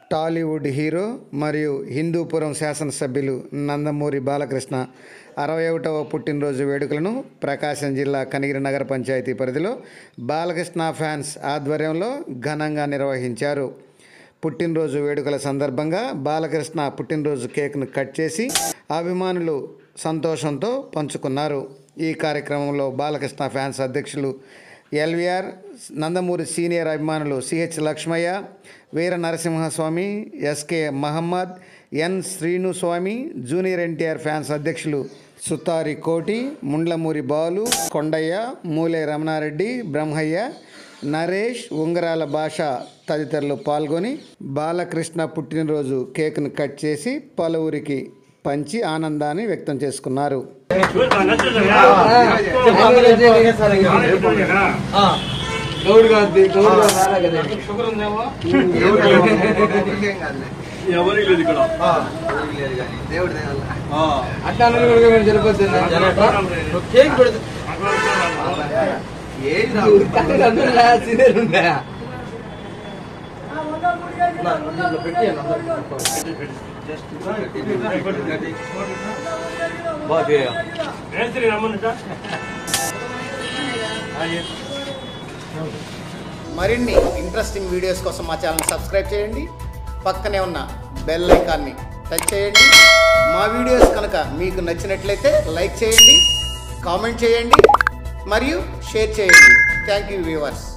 Tollywood hero మరియు హిందూపురం శాసనసభ్యులు నందమూరి బాలకృష్ణ అరవై ఒకటవ పుట్టినరోజు వేడుకలను ప్రకాశం జిల్లా కనిగిరి నగర పంచాయతీ పరిధిలో బాలకృష్ణ ఫ్యాన్స్ ఆధ్వర్యంలో ఘనంగా నిర్వహించారు పుట్టినరోజు వేడుకల సందర్భంగా బాలకృష్ణ పుట్టినరోజు కేక్ను కట్ చేసి అభిమానులు సంతోషంతో పంచుకున్నారు ఈ కార్యక్రమంలో బాలకృష్ణ ఫ్యాన్స్ అధ్యక్షులు ఎల్విఆర్ నందమూరి సీనియర్ అభిమానులు CH Lakshmaiah Veera Narasimhaswamy SK Mohammed N Srinuswamy junior NTR fans అధ్యక్షులు సుతారి కోటి ముండ్లమూరి బాలు కొండయ్య మూలే రమణారెడ్డి బ్రహ్మయ్య నరేష్ ఉంగరాల భాష తదితరులు పాల్గొని బాలకృష్ణ పుట్టినరోజు కేక్ను కట్ చేసి పలువురికి పంచి ఆనందాన్ని వ్యక్తం చేసుకున్నారు గౌడ్ గారి గౌడ్ గారు రాలే కదా ఎవరికి లేదు ఇక్కడ అట్లా అన్నది కూడా మేము జరిపోతుంది కేక్ పెడుతుంది సీనియర్ ఉందా మేస్త్రి రమ్మన్నట మరిన్ని ఇంట్రెస్టింగ్ వీడియోస్ కోసం మా ఛానల్ సబ్స్క్రైబ్ చేయండి పక్కనే ఉన్న బెల్ ఐకాన్ని టచ్ చేయండి మా వీడియోస్ కనుక మీకు నచ్చినట్లయితే లైక్ చేయండి కామెంట్ చేయండి మరియు షేర్ చేయండి థ్యాంక్ యూ వ్యూవర్స్